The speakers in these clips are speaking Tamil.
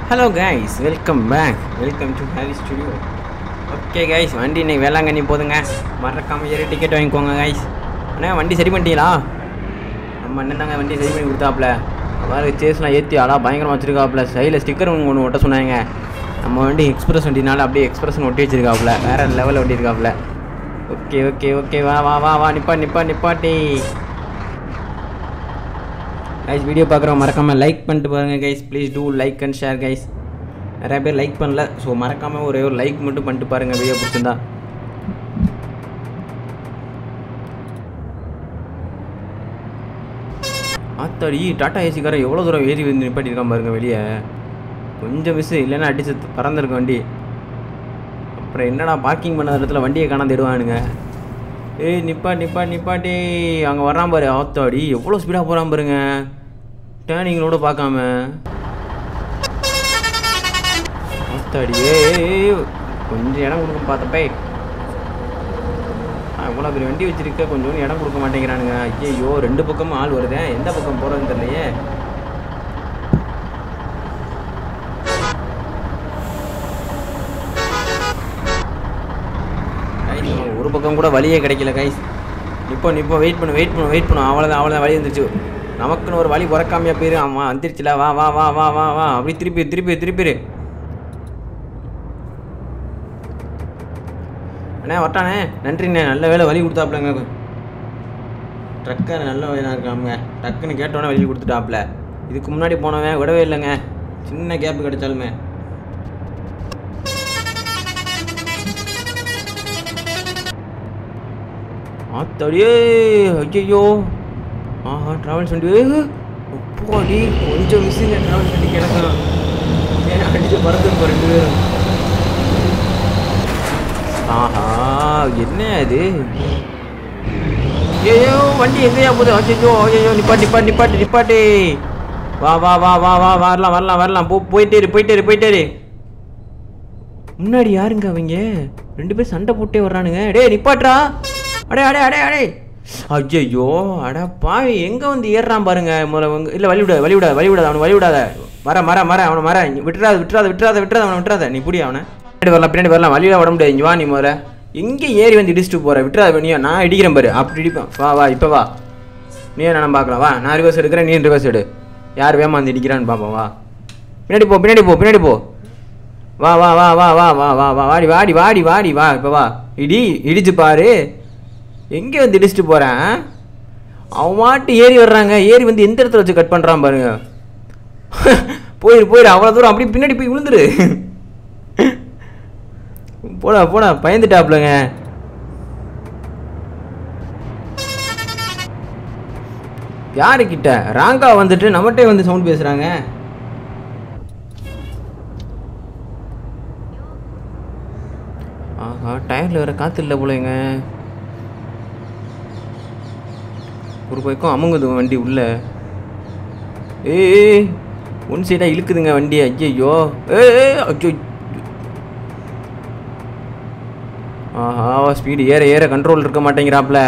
Hello guys welcome back welcome to Harry studio okay guys வண்டி இன்னைக்கு வேளாங்கண்ணி போதுங்க மறக்காம ஏறி டிக்கெட் வாங்கிக்கோங்க கைஸ் அண்ணா வண்டி சரி பண்ணிட்டீங்களா நம்ம அண்ணன் தாங்க வண்டி சரி பண்ணி கொடுத்தாப்புல அதாவது சேஸ்லாம் ஏற்றி ஆளா பயங்கரமாக வச்சிருக்காப்புல சைடில் ஸ்டிக்கர் ஒன்று ஒட்ட சொன்னாங்க நம்ம வண்டி எக்ஸ்பிரஸ் வண்டினால அப்படியே எக்ஸ்பிரஸ்னு ஒட்டி வச்சிருக்காப்புல வேற லெவலில் ஒட்டி இருக்காப்புல ஓகே ஓகே ஓகே வா வா வா வா நிப்பா நிப்பா நிப்பாட்டி கைஸ் வீடியோ பார்க்குறவங்க மறக்காமல் லைக் பண்ணிட்டு பாருங்கள் guys please do like and share guys நிறைய பேர் லைக் பண்ணல ஸோ மறக்காமல் ஒரே ஒரு லைக் மட்டும் பண்ணிட்டு பாருங்கள் வீடியோ பிடிச்சிருந்தா ஆத்தாடி டாட்டா ஏசிக்காரன் எவ்வளோ தூரம் ஏறி வந்து நிப்பாட்டியிருக்கான் பாருங்க வெளியே கொஞ்சம் மிஸ் இல்லைன்னா அடிச்சு பறந்துருக்கும் வண்டி அப்புறம் என்னடா பார்க்கிங் பண்ண இடத்துல வண்டியை காணாந்துடுவானுங்க ஏய் நிப்பா நிப்பா நிப்பாட்டி அங்கே வர்றான் பாரு ஆத்தாடி எவ்வளோ ஸ்பீடாக போகிறான் பாருங்க டேர்னிங்களோட பார்க்காம ஆத்தாடி ஏய், ஏய் ஏய், கொஞ்சம் இடம் கொடுக்க பார்த்தப்பே இவ்வளோ பெரிய வண்டி வச்சிருக்க கொஞ்சம் இடம் கொடுக்க மாட்டேங்கிறானுங்க ஐயோ ரெண்டு பக்கமும் ஆள் வருதே எந்த பக்கம் போகிறதுன்னு தெரியலையே கைஸ் நமக்கு ஒரு பக்கம் கூட வழியே கிடைக்கல கைஸ் நிப்போ நிப்போ வெயிட் பண்ணு வெயிட் பண்ணு வெயிட் பண்ணு அவ்வளோதான் அவ்வளோதான் வழி வந்துருச்சு நமக்குன்னு ஒரு வழி பிறக்காமையா போயிரு ஆமாம் வந்துருச்சுல வா வா வா வா வா வா அப்படி திருப்பி திருப்பி திருப்பிடு அண்ணே வரட்டானே நன்றிண்ணே நல்ல வேலை வழி கொடுத்தாப்புலங்க ட்ரக்கர் நல்ல வேலை இருக்காமுங்க டக்குன்னு கேட்டோன்னே வழி கொடுத்துட்டாப்புல இதுக்கு முன்னாடி போனவன் விடவே இல்லைங்க சின்ன கேப் கிடைச்சாலுமே ஆத்தாடியே ஐயோ ஆஹா ட்ராவல்ஸ் வண்டி அப்பாடி கொஞ்சம் மிஸ்ஸிங்க ட்ராவல்ஸ் வண்டி கிடக்கும் ஏன் அடிச்சு பறந்து ரெண்டு பேரும் ஆஹா என்ன அது ஐயோ வண்டி எங்கேயா போகுது அச்சோ ஐயோ நிப்பாட்டி நிப்பாட்டி நிப்பாட்டி நிப்பாட்டி வா வா வா வா வா வரலாம் வரலாம் வரலாம் போ போயிட்டே இரு போயிட்டே இரு போயிட்டே இரு முன்னாடி யாருங்க அவங்க ரெண்டு பேரும் சண்டை போட்டே வர்றானுங்க டேய் நிப்பாட்றா அடே அடே அடே அடே ஐயோ அட பாவி எங்க வந்து ஏறுறான் பாருங்க முதல்ல உங்க இல்ல வழி விடாத வழி விடாத வழி விடாத அவனை வழி விடாத மர மர மர அவனை மர விட்டுறாத விட்டுறாத விட்டுறாத விட்டுறாத அவனை விட்டுறாத நீ புடி அவனை பின்னாடி வரலாம் பின்னாடி வரலாம் வழியில வர முடியாது இங்க வா நீ முதல்ல எங்க ஏறி வந்து இடிச்சுட்டு போற விட்டுறாத நீ நான் இடிக்கிறேன் பாரு அப்படி இடிப்பேன் வா வா இப்போ வா நீ நான் பார்க்கலாம் வா நான் ரிவர்ஸ் எடுக்கிறேன் நீ ரிவர்ஸ் எடு யார் வேமா வந்து இடிக்கிறான்னு பார்ப்போம் வா பின்னாடி போ பின்னாடி போ பின்னாடி போ வா வா வா வா வா வா வா வா வாடி வாடி வாடி வாடி வா இப்போ வா இடி இடிச்சு பாரு எங்கே வந்து இடிச்சிட்டு போகிறேன் அவன் மாட்டு ஏறி வர்றாங்க ஏறி வந்து எந்த இடத்துல வச்சு கட் பண்ணுறான் பாருங்க போயிரு போயிரு அவ்வளோ தூரம் அப்படியே பின்னாடி போய் விழுந்துரு போடா போடா பயந்துட்டாப்லங்க யாருக்கிட்ட ராங்கா வந்துட்டு நம்மகிட்டே வந்து சவுண்ட் பேசுகிறாங்க ஆஹா டயரில் வேறு காற்று இல்லை போலங்க ஒரு பக்கம் அமுங்குது வண்டி உள்ள ஏய் ஒன் சைடாக இழுக்குதுங்க வண்டி ஐயோ ஏ ஐயோ ஆஹா ஸ்பீடு ஏற ஏற கண்ட்ரோல் இருக்க மாட்டேங்கிறாப்ல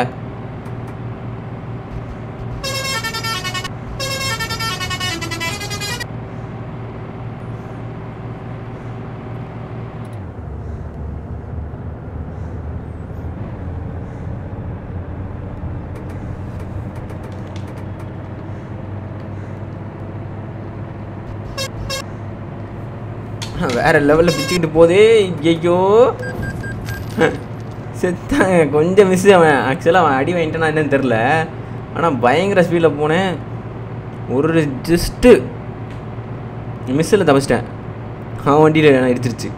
வேற லெவலில் பிச்சுக்கிட்டு போதே ஐயோ செத்தாங்க கொஞ்சம் மிஸ் அவன் ஆக்சுவலாக அவன் அடி வாங்கிட்டானா என்னன்னு தெரில ஆனால் பயங்கர ஸ்பீடில் போனேன் ஒரு ஜஸ்ட்டு மிஸ்ஸில் தப்பிச்சிட்டேன் அவன் வண்டியில் நான் இடிச்சிருச்சு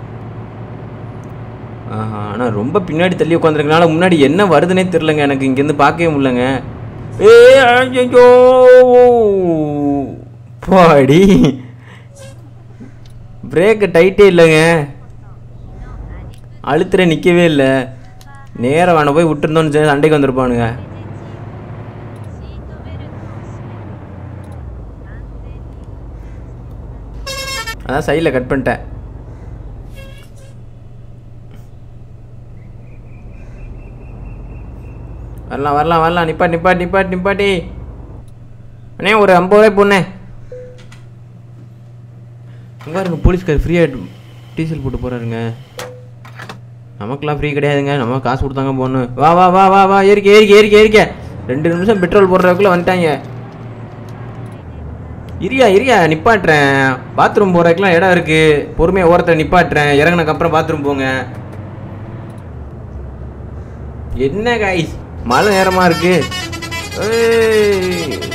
ஆஹா ஆனால் ரொம்ப பின்னாடி தள்ளி உட்காந்துருக்கனால முன்னாடி என்ன வருதுன்னே தெரிலங்க எனக்கு இங்கேருந்து பார்க்கவே முடியலங்க ஏ ஐயோ பாடி பிரேக்கு டைட்டே இல்லைங்க அழுத்துற நிற்கவே இல்லை நேராக வேணா போய் விட்டுருந்தோன்னு சொல்லி சண்டைக்கு வந்திருப்பானுங்க அதான் சைடில் கட் பண்ணிட்டேன் வரலாம் வரலாம் வரலாம் நிப்பாட்டி நிப்பாட்டி நிப்பாட்டி நிப்பாட்டி அண்ணே ஒரு ஐம்பது ரூபாய் போண்ணே இங்கே இருங்க போலீஸ்கார் ஃப்ரீயாக டீசல் போட்டு போகிறாருங்க நமக்கெல்லாம் ஃப்ரீ கிடையாதுங்க நம்ம காசு கொடுத்தாங்க போகணும் வா வா வா வா வா ஏறிக்க ஏறிக்க ஏறிக்க ஏறிக்க ரெண்டு நிமிஷம் பெட்ரோல் போடுறதுக்குள்ளே வந்துட்டாங்க இரியா இரியா நிப்பாட்டுறேன் பாத்ரூம் போகிறதுக்குலாம் இடம் இருக்குது பொறுமையாக ஓரத்தில் நிப்பாட்டுறேன் இறங்குனதுக்கப்புறம் பாத்ரூம் போங்க என்ன காய்ஸ் மழை நேரமாக இருக்கு ஏய்.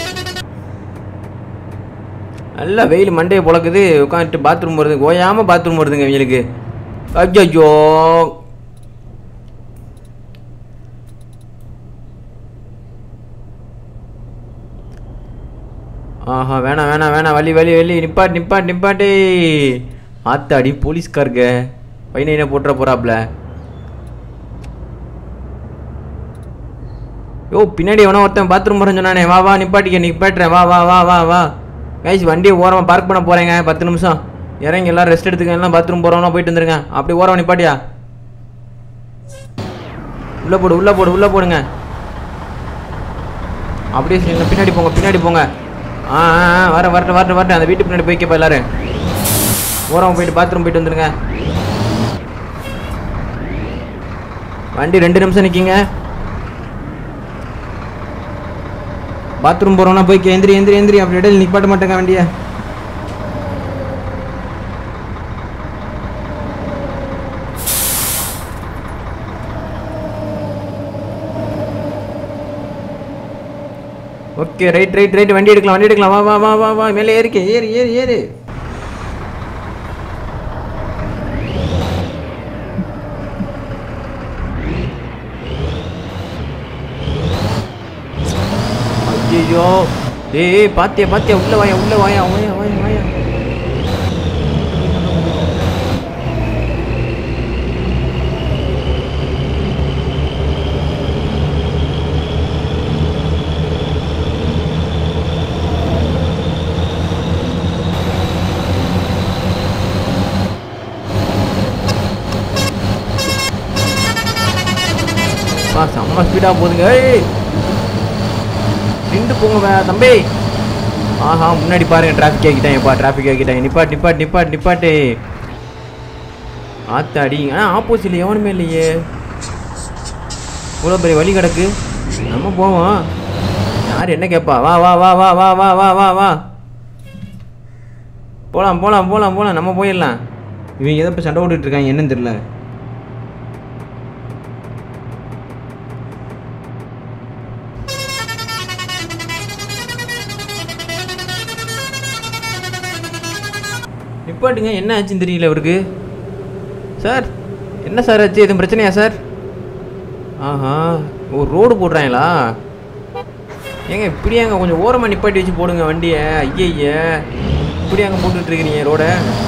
நல்லா வெயில் மண்டையை பொழக்குது உட்காந்துட்டு பாத்ரூம் வருது ஓயாமல் பாத்ரூம் வருதுங்க இவங்களுக்கு அஜ்ஜோ ஆஹா வேணாம் வேணாம் வேணாம் வலி வலி வலி நிப்பாட்டு நிப்பாட்டு நிப்பாட்டு ஆத்தாடி போலீஸ்காருங்க பையனை என்ன போட்டுற போறாப்ல யோ பின்னாடி எவனோ ஒருத்தன் பாத்ரூம் போகிறேன்னு சொன்னானே வா வா நிப்பாட்டிக்க நிப்பாட்டுறேன் வா வா வா வா வா கைஸ் வண்டியை ஓரமாக பார்க் பண்ண போகிறேங்க பத்து நிமிஷம் இறங்கி எல்லாம் ரெஸ்ட் எடுத்துக்க எல்லாம் பாத்ரூம் போகிறவனா போயிட்டு வந்துருங்க அப்படி ஓரமாக நிப்பாட்டியா உள்ளே போடு உள்ளே போடு உள்ளே போடுங்க அப்படியே சரிங்க பின்னாடி போங்க பின்னாடி போங்க ஆ ஆ ஆ, வரேன் வரட்டும் வரட்டும் வரட்டும் அந்த வீட்டு பின்னாடி போய்க்கப்பா எல்லாரும் ஓரமாக போயிட்டு பாத்ரூம் போயிட்டு வந்துருங்க வண்டி ரெண்டு நிமிஷம் நிற்கிங்க பாத்ரூம் போகிறோன்னா போய் எந்திரி எந்திரி எந்திரி அப்படி இடையில நிப்பாட்ட மாட்டேங்க வண்டியை ஓகே ரைட் ரைட் ரைட் வண்டி எடுக்கலாம் வண்டி எடுக்கலாம் வா வா வா வா வா மேலே ஏறிக்க ஏறு ஏறு ஏறு ஐயோ டேய் பாத்தியா பாத்தியா உள்ள வாயா உள்ள வாயா வாயா வாயா வாயா பா செம்ம ஸ்பீடாக போகுதுங்க ஏய் நின்று போங்க வே- தம்பி ஆஹா முன்னாடி பாருங்க டிராஃபிக் ஆக்கிட்டாங்கப்பா டிராஃபிக் ஆக்கிட்டாங்க நிப்பாட் நிப்பாட் நிப்பாட் நிப்பாட்டு ஆத்தாடி ஆ ஆப்போசிட்ல எவனுமே இல்லையே இவ்வளோ பெரிய வழி கிடக்கு நம்ம போவோம் யார் என்ன கேட்பா வா வா வா வா வா வா வா வா வா போகலாம் போகலாம் போகலாம் போகலாம் நம்ம போயிடலாம் இவங்க எதை இப்போ சண்டை போட்டுட்டு இருக்காங்க என்னன்னு தெரியல நிப்பாட்டுங்க என்ன ஆச்சுன்னு தெரியல அவருக்கு சார் என்ன சார் ஆச்சு எதுவும் பிரச்சனையா சார் ஆஹா ஓ ரோடு போடுறாங்களா ஏங்க இப்படியாங்க கொஞ்சம் ஓரமாக நிப்பாட்டி வச்சு போடுங்க வண்டியை ஐயய்ய இப்படியாங்க போட்டுட்டு இருக்கிறீங்க ரோட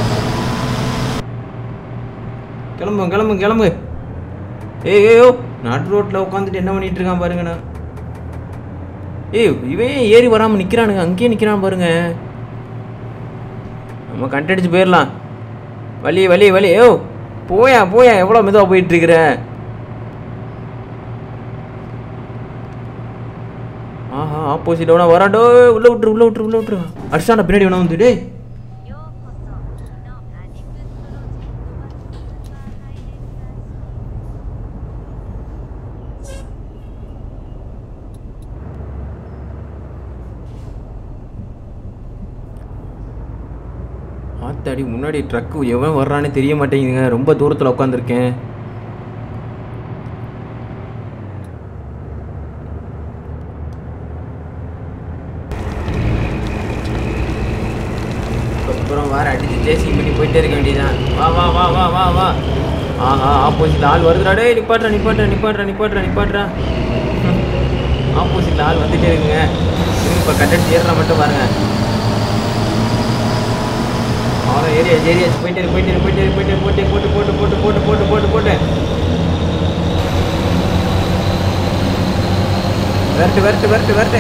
கிளம்பு கிளம்பு கிளம்பு ஏய் ஏயோ நடு ரோட்டில் உட்காந்துட்டு என்ன பண்ணிட்டு இருக்கான் பாருங்கண்ணா ஏய் இவன் ஏன் ஏறி வராமல் நிற்கிறானுங்க அங்கேயே நிற்கிறான் பாருங்க நம்ம கண்டடிச்சு போயிடலாம் வலி வலி வலி ஓ போயா போயா எவ்வளோ மெதுவாக போயிட்டு இருக்கிற ஆஹா ஆப்போசிட் வேணா வராடோ உள்ள விட்டுரு உள்ள விட்டுரு உள்ள விட்டுரு அடிச்சாண்டா பின்னாடி வேணா வந்து டேய் ようこそのアニクプロジェクトはスーパーハイレンサー ஆத்தாடி முன்னாடி ட்ரக்கு எவன் வர்றானே தெரிய மாட்டேங்குதுங்க ரொம்ப தூரத்தில் உட்காந்துருக்கேன் அப்புறம் வேற அடிச்சு ஜேசி பண்ணி போயிட்டே இருக்க வேண்டியதான் வா வா வா வா வா வா ஆஹா ஆப்போசிட்ல ஆள் வருதுடா டேய் நிப்பாட்றா நிப்பாட்றா நிப்பாட்றா நிப்பாட்றா நிப்பாட்றா ஆப்போசிட்ல ஆள் வந்துட்டே இருக்குங்க இப்போ கட்டடிச்சு ஏறுறா மட்டும் பாருங்க அவனை ஏரியா ஏரியா போயிட்டே இரு, போயிட்டே இரு, போயிட்டே இரு, போயிட்டே இரு, போட்டு போட்டு போட்டு போட்டு போட்டு போட்டு போட்டு போட்டு விரட்டு விரட்டு விரட்டு விரட்டு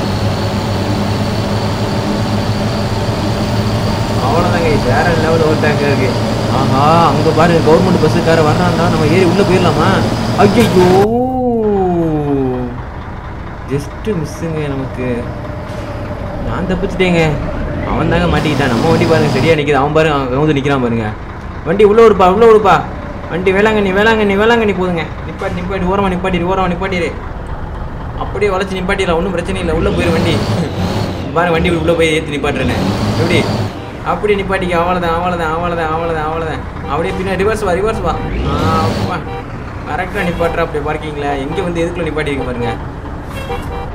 அவ்வளோதாங்க வேற லெவல் ஓட்டாங்க இருக்கு ஆஹா அங்கே பாருங்க கவர்மெண்ட் பஸ்ஸுக்கார வர்றான்டா நம்ம ஏறி உள்ளே போயிடலாமா ஐயோ ஜஸ்ட்டு மிஸ்ஸுங்க நமக்கு நான் தப்பிச்சிட்டேங்க அவன் தாங்க மாட்டிக்கிட்டான் நம்ம வண்டி பாருங்க சரியா நிற்கிது அவன் பாருங்க அவன் கவுந்து நிற்கிறான் பாருங்க வண்டி உள்ளே விடுப்பா உள்ளே விடுப்பா வண்டி வேளாங்கண்ணி வேளாங்கண்ணி வேளாங்கண்ணி போதுங்க நிப்பாட்டி நிப்பாட்டி ஓரமாக நிப்பாட்டிடு ஓரமாக நிப்பாட்டிடு அப்படியே வளைச்சு நிப்பாட்டிடலாம் ஒன்றும் பிரச்சனை இல்லை உள்ளே போயிரு வண்டி பாருங்க வண்டி உள்ளே போய் ஏற்றி நிப்பாட்டுறேன்னு எப்படி அப்படியே நிப்பாட்டிக்க அவ்வளோதான் அவ்வளோதான் அவ்வளோதான் அவ்வளோதான் அவ்வளோதான் அப்படியே பின்னாடி ரிவர்ஸ் வா ரிவர்ஸ் வா ஆ, அப்பா கரெக்டாக நிப்பாட்டுறா அப்படியே பார்க்கிங்களா எங்கே வந்து எதுக்குள்ள நிப்பாட்டிருக்க பாருங்க